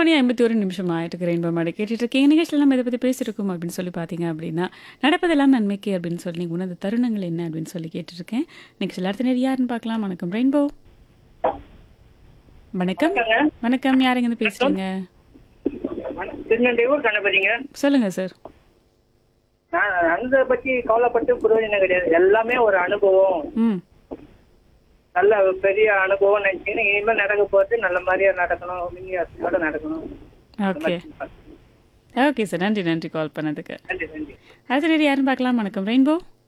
மணி ஐம்பத்தி ஒரு நிமிஷம் ஆயிட்டு ரெயின்போ மாடு கேட்டுட்டு இருக்கேன் நிகழ்ச்சியில் நம்ம இதை பற்றி பேசியிருக்கோம் அப்படின்னு சொல்லி பார்த்தீங்க அப்படின்னா நடப்பதெல்லாம் நன்மைக்கு அப்படின்னு சொல்லி உனது தருணங்கள் என்ன அப்படின்னு சொல்லி கேட்டுருக்கேன் நெக்ஸ்ட் அடுத்த நேரம் யாருன்னு பார்க்கலாம் வணக்கம் ரெயின்போ வணக்கம் வணக்கம் யாருங்க இருந்து பேசுறீங்க திருநெல்வேலூர் கணபதிங்க சொல்லுங்க சார் நான் அந்த பத்தி கவலைப்பட்டு பிரயோஜனம் கிடையாது எல்லாமே ஒரு அனுபவம் ம் நல்ல ஒரு பெரிய அனுபவம் நினைச்சீங்கன்னா இனிமேல் நடக்க போறது நல்ல மாதிரியா நடக்கணும் விநியாசத்தோட நடக்கணும் ஓகே ஓகே சார் நன்றி நன்றி கால் பண்ணதுக்கு நன்றி நன்றி அடுத்த நேரம் யாருன்னு பார்க்கலாம் வணக்கம் ரெயின்போ